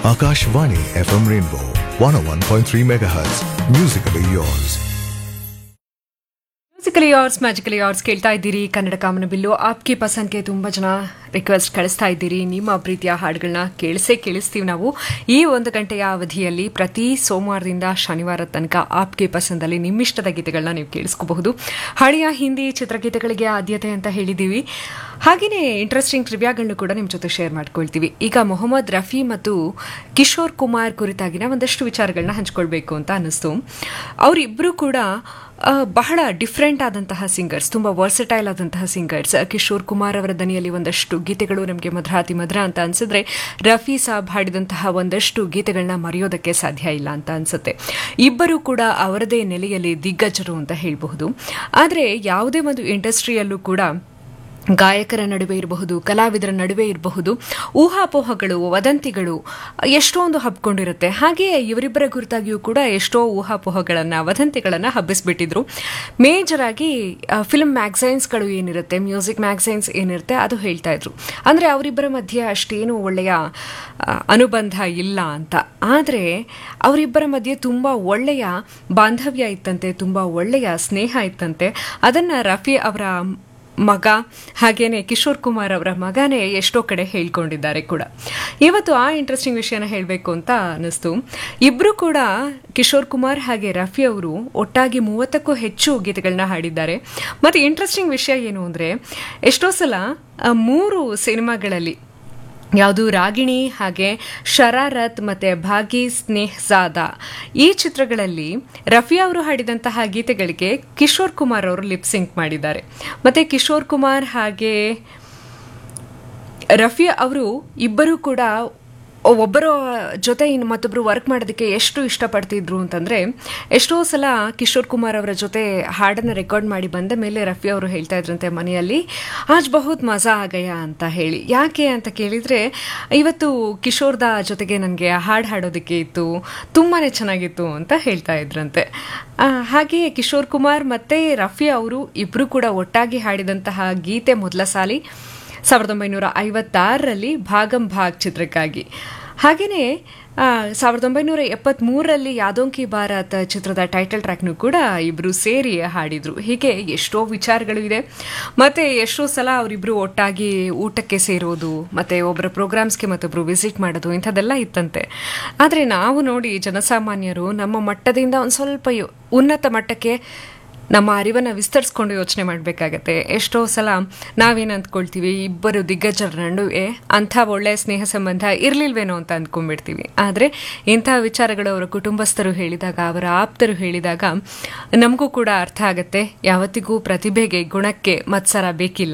Akashvani FM Rainbow 101.3 MHz. Musically yours. Musically yours magically yours ಕೇಳ್ತಾ ಇದ್ದೀರಿ ಕನ್ನಡ ಕಾಮನ bill ಆಪ್ಗೆ ಪಸಂದ್ಗೆ ತುಂಬ ಜನ ರಿಕ್ವೆಸ್ಟ್ ಕಳಿಸ್ತಾ ಇದ್ದೀರಿ ನಿಮ್ಮ ಪ್ರೀತಿಯ ಹಾಡುಗಳನ್ನ ಕೇಳಿಸೇ ಕೇಳಿಸ್ತೀವಿ ನಾವು ಈ ಒಂದು ಗಂಟೆಯ ಅವಧಿಯಲ್ಲಿ ಪ್ರತಿ ಸೋಮವಾರದಿಂದ ಶನಿವಾರ ತನಕ ಆಪ್ಗೆ ಪಸಂದಲ್ಲಿ ನಿಮ್ಮಿಷ್ಟದ ಗೀತೆಗಳನ್ನ ನೀವು ಕೇಳಿಸ್ಕೋಬಹುದು ಹಳೆಯ ಹಿಂದಿ ಚಿತ್ರಗೀತೆಗಳಿಗೆ ಆದ್ಯತೆ ಅಂತ ಹೇಳಿದ್ದೀವಿ ಹಾಗೆಯೇ ಇಂಟ್ರೆಸ್ಟಿಂಗ್ ಟ್ರಿವ್ಯಾಗಳನ್ನು ಕೂಡ ನಿಮ್ಮ ಜೊತೆ ಶೇರ್ ಮಾಡ್ಕೊಳ್ತೀವಿ ಈಗ ಮೊಹಮ್ಮದ್ ರಫಿ ಮತ್ತು ಕಿಶೋರ್ ಕುಮಾರ್ ಕುರಿತಾಗಿನ ಒಂದಷ್ಟು ವಿಚಾರಗಳನ್ನ ಹಂಚ್ಕೊಳ್ಬೇಕು ಅಂತ ಅನ್ನಿಸ್ತು ಅವರಿಬ್ಬರು ಕೂಡ ಆ, ಬಹಳ ಡಿಫ್ರೆಂಟ್ ಆದಂತಹ ಸಿಂಗರ್ಸ್ ತುಂಬ ವರ್ಸಟೈಲ್ ಆದಂತಹ ಸಿಂಗರ್ಸ್ ಕಿಶೋರ್ ಕುಮಾರ್ ಅವರ ದನಿಯಲ್ಲಿ ಒಂದಷ್ಟು ಗೀತೆಗಳು ನಮಗೆ ಮಧುರಾತಿ ಮಧುರ ಅಂತ ಅನ್ಸಿದ್ರೆ ರಫಿ ಸಾಬ್ ಹಾಡಿದಂತಹ ಒಂದಷ್ಟು ಗೀತೆಗಳನ್ನ ಮರೆಯೋದಕ್ಕೆ ಸಾಧ್ಯ ಇಲ್ಲ ಅಂತ ಅನ್ಸುತ್ತೆ ಇಬ್ಬರು ಕೂಡ ಅವರದೇ ನೆಲೆಯಲ್ಲಿ ದಿಗ್ಗಜರು ಅಂತ ಹೇಳಬಹುದು ಆದರೆ ಯಾವುದೇ ಒಂದು ಇಂಡಸ್ಟ್ರಿಯಲ್ಲೂ ಕೂಡ ಗಾಯಕರ ನಡುವೆ ಇರಬಹುದು ಕಲಾವಿದರ ನಡುವೆ ಇರಬಹುದು ಊಹಾಪೋಹಗಳು ವದಂತಿಗಳು ಎಷ್ಟೊಂದು ಹಬ್ಕೊಂಡಿರುತ್ತೆ ಹಾಗೆಯೇ ಇವರಿಬ್ಬರ ಕುರಿತಾಗಿಯೂ ಕೂಡ ಎಷ್ಟೋ ಊಹಾಪೋಹಗಳನ್ನು ವದಂತಿಗಳನ್ನು ಹಬ್ಬಿಸ್ಬಿಟ್ಟಿದ್ರು ಮೇಜರ್ ಆಗಿ ಫಿಲ್ಮ್ ಮ್ಯಾಗಝೈನ್ಸ್ಗಳು ಏನಿರುತ್ತೆ ಮ್ಯೂಸಿಕ್ ಮ್ಯಾಗಝೈನ್ಸ್ ಏನಿರುತ್ತೆ ಅದು ಹೇಳ್ತಾ ಇದ್ರು ಅಂದರೆ ಅವರಿಬ್ಬರ ಮಧ್ಯೆ ಅಷ್ಟೇನು ಒಳ್ಳೆಯ ಆ, ಅನುಬಂಧ ಇಲ್ಲ ಅಂತ ಆದರೆ ಅವರಿಬ್ಬರ ಮಧ್ಯೆ ತುಂಬ ಒಳ್ಳೆಯ ಬಾಂಧವ್ಯ ಇತ್ತಂತೆ ತುಂಬ ಒಳ್ಳೆಯ ಸ್ನೇಹ ಇತ್ತಂತೆ ಅದನ್ನು ರಫಿ ಅವರ ಮಗ ಹಾಗೇನೆ ಕಿಶೋರ್ ಕುಮಾರ್ ಅವರ ಮಗನೇ ಎಷ್ಟೋ ಕಡೆ ಹೇಳ್ಕೊಂಡಿದ್ದಾರೆ ಕೂಡ ಇವತ್ತು ಆ ಇಂಟ್ರೆಸ್ಟಿಂಗ್ ವಿಷಯನ ಹೇಳಬೇಕು ಅಂತ ಅನ್ನಿಸ್ತು ಇಬ್ರು ಕೂಡ ಕಿಶೋರ್ ಕುಮಾರ್ ಹಾಗೆ ರಫಿ ಅವರು ಒಟ್ಟಾಗಿ ಮೂವತ್ತಕ್ಕೂ ಹೆಚ್ಚು ಗೀತೆಗಳನ್ನ ಹಾಡಿದ್ದಾರೆ ಮತ್ತೆ ಇಂಟ್ರೆಸ್ಟಿಂಗ್ ವಿಷಯ ಏನು ಅಂದರೆ ಎಷ್ಟೋ ಸಲ ಆ, ಮೂರು ಸಿನಿಮಾಗಳಲ್ಲಿ ಯಾವುದು ರಾಗಿಣಿ ಹಾಗೆ ಶರಾರತ್ ಮತ್ತೆ ಭಾಗಿ ಸ್ನೇಹಜಾದ ಈ ಚಿತ್ರಗಳಲ್ಲಿ ರಫಿ ಅವರು ಹಾಡಿದಂತಹ ಗೀತೆಗಳಿಗೆ ಕಿಶೋರ್ ಕುಮಾರ್ ಅವರು ಲಿಪ್ ಸಿಂಕ್ ಮಾಡಿದ್ದಾರೆ ಮತ್ತೆ ಕಿಶೋರ್ ಕುಮಾರ್ ಹಾಗೆ ರಫಿ ಅವರು ಇಬ್ಬರು ಕೂಡ ಒಬ್ಬರ ಜೊತೆ ಇನ್ನು ಮತ್ತೊಬ್ಬರು ವರ್ಕ್ ಮಾಡೋದಕ್ಕೆ ಎಷ್ಟು ಇಷ್ಟಪಡ್ತಿದ್ರು ಅಂತಂದರೆ ಎಷ್ಟೋ ಸಲ ಕಿಶೋರ್ ಕುಮಾರ್ ಅವರ ಜೊತೆ ಹಾಡನ್ನು ರೆಕಾರ್ಡ್ ಮಾಡಿ ಬಂದ ಮೇಲೆ ರಫಿ ಅವರು ಹೇಳ್ತಾ ಇದ್ರಂತೆ ಮನೆಯಲ್ಲಿ ಆಜ್ ಬಹುತ್ ಮಜಾ ಆಗಯ ಅಂತ ಹೇಳಿ ಯಾಕೆ ಅಂತ ಕೇಳಿದರೆ ಇವತ್ತು ಕಿಶೋರ್ದ ಜೊತೆಗೆ ನನಗೆ ಹಾಡು ಹಾಡೋದಕ್ಕೆ ಇತ್ತು ತುಂಬಾ ಚೆನ್ನಾಗಿತ್ತು ಅಂತ ಹೇಳ್ತಾ ಇದ್ರಂತೆ ಆ, ಹಾಗೆಯೇ ಕಿಶೋರ್ ಕುಮಾರ್ ಮತ್ತು ರಫಿ ಅವರು ಇಬ್ಬರು ಕೂಡ ಒಟ್ಟಾಗಿ ಹಾಡಿದಂತಹ ಗೀತೆ ಮೊದಲ ಸಾಲಿ ಸಾವಿರದ ಒಂಬೈನೂರ ಐವತ್ತಾರರಲ್ಲಿ ಭಾಗಂ ಭಾಗ್ ಚಿತ್ರಕ್ಕಾಗಿ ಹಾಗೆಯೇ ಸಾವಿರದ ಒಂಬೈನೂರ ಎಪ್ಪತ್ತ್ಮೂರರಲ್ಲಿ ಯಾದೋಂಕಿ ಭಾರತ್ ಚಿತ್ರದ ಟೈಟಲ್ ಟ್ರ್ಯಾಕ್ನು ಕೂಡ ಇಬ್ಬರು ಸೇರಿ ಹಾಡಿದರು ಹೀಗೆ ಎಷ್ಟೋ ವಿಚಾರಗಳು ಇದೆ ಮತ್ತು ಎಷ್ಟೋ ಸಲ ಅವರಿಬ್ಬರು ಒಟ್ಟಾಗಿ ಊಟಕ್ಕೆ ಸೇರೋದು ಮತ್ತು ಒಬ್ಬರ ಪ್ರೋಗ್ರಾಮ್ಸ್ಗೆ ಮತ್ತೊಬ್ಬರು ವಿಸಿಟ್ ಮಾಡೋದು ಇಂಥದ್ದೆಲ್ಲ ಇತ್ತಂತೆ ಆದರೆ ನಾವು ನೋಡಿ ಜನಸಾಮಾನ್ಯರು ನಮ್ಮ ಮಟ್ಟದಿಂದ ಒಂದು ಸ್ವಲ್ಪ ಯು- ಉನ್ನತ ಮಟ್ಟಕ್ಕೆ ನಮ್ಮ ಅರಿವನ್ನು ವಿಸ್ತರಿಸ್ಕೊಂಡು ಯೋಚನೆ ಮಾಡಬೇಕಾಗತ್ತೆ ಎಷ್ಟೋ ಸಲ ನಾವೇನು ಅಂದ್ಕೊಳ್ತೀವಿ ಇಬ್ಬರು ದಿಗ್ಗಜರ ನಡುವೆ ಅಂಥ ಒಳ್ಳೆಯ ಸ್ನೇಹ ಸಂಬಂಧ ಇರಲಿಲ್ವೇನೋ ಅಂತ ಅಂದ್ಕೊಂಡ್ಬಿಡ್ತೀವಿ ಆದರೆ ಇಂಥ ವಿಚಾರಗಳು ಅವರ ಕುಟುಂಬಸ್ಥರು ಹೇಳಿದಾಗ ಅವರ ಆಪ್ತರು ಹೇಳಿದಾಗ ನಮಗೂ ಕೂಡ ಅರ್ಥ ಆಗುತ್ತೆ ಯಾವತ್ತಿಗೂ ಪ್ರತಿಭೆಗೆ ಗುಣಕ್ಕೆ ಮತ್ಸರ ಬೇಕಿಲ್ಲ